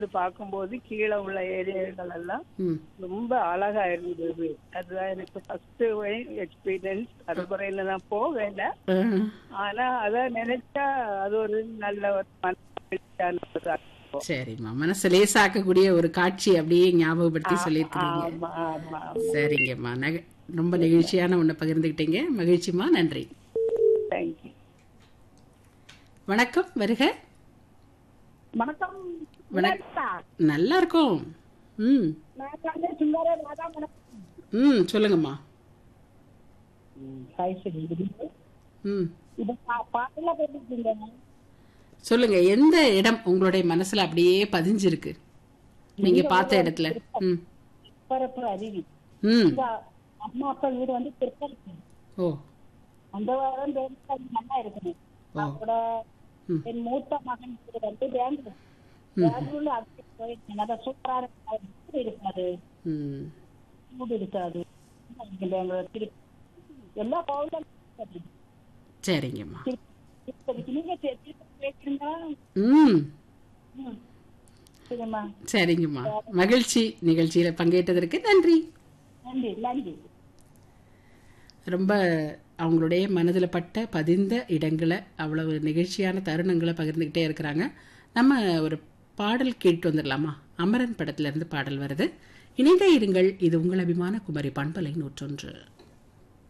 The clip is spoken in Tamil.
பார்க்கும்போது கீழே உள்ள ஏரியாக்கள் எல்லாம் ம் ரொம்ப அழகா இருந்தது அதுதான் எனக்கு ஃபர்ஸ்ட் எக்ஸ்பீரியன்ஸ் அதுக்குறையில நான் போகல ஆ. ஆனா அத நினைச்சா அது ஒரு நல்ல ஒரு மனசான ஒரு அனுபவம். சரிம்மா மனசு லேசாக்கக்கூடிய ஒரு காட்சி அப்படியே ஞாபகப்படுத்தி சொல்லியிருக்கிறீங்க ஆமா ஆமா சரிங்கம்மா நக ரொம்ப நெகிழ்ச்சியான ஒண்ணு பகிர்ந்துக்கிட்டீங்க மகிழ்ச்சிம்மா நன்றி தேங்க்யூ வணக்கம் வருக வணக்கம் வணக்கம் நல்லா இருக்கோம் ம் நான் வந்து சுந்தர ராதா வணக்கம் ம் சொல்லுங்கம்மா ஹாய் சரி ம் இது பா- பாட்டுல போட்டுருக்கீங்க சொல்லுங்க எந்த இடம் உங்களுடைய மனசுல அப்படியே பதிஞ்சிருக்கு நீங்க பார்த்த இடத்துல ம் பரப்பு அருவி ம் இந்த அம்மா அப்பா வீடு வந்து திருப்பதி ஓ அந்த வாரம் பேருந்து நல்லா இருக்குது அதோட ம். என் மூத்த மகன் வீடு வந்து பெங்களூர் பெங்களூர்ல அதுக்கு போயிருக்கேன் நல்லா சூப்பரா இருக்கு வீடு இருக்காது ம் வீடு இருக்காது இங்க பெங்களூர் திருப்பதி எல்லா கோவிலும் இருக்காது. சரிங்கம்மா திருப்பதிக்கு நீங்க தி- திருப்பதி போயிருக்கீங்களா ம் ம் சரிம்மா சரிங்கம்மா மகிழ்ச்சி நிகழ்ச்சியில பங்கேற்றதற்கு நன்றி நன்றி நன்றி ரொம்ப அவங்களுடைய மனதில் பட்ட பதிந்த இடங்களை அவ்வளவு நிகழ்ச்சியான தருணங்களை பகிர்ந்துக்கிட்டே இருக்கிறாங்க நம்ம ஒரு பாடல் கேட்டு வந்துடலாமா அமரன் படத்துல இருந்து பாடல் வருது இணைந்தே இருங்கள் இது உங்கள் அபிமான குமரி பண்பலை நூற்றொன்று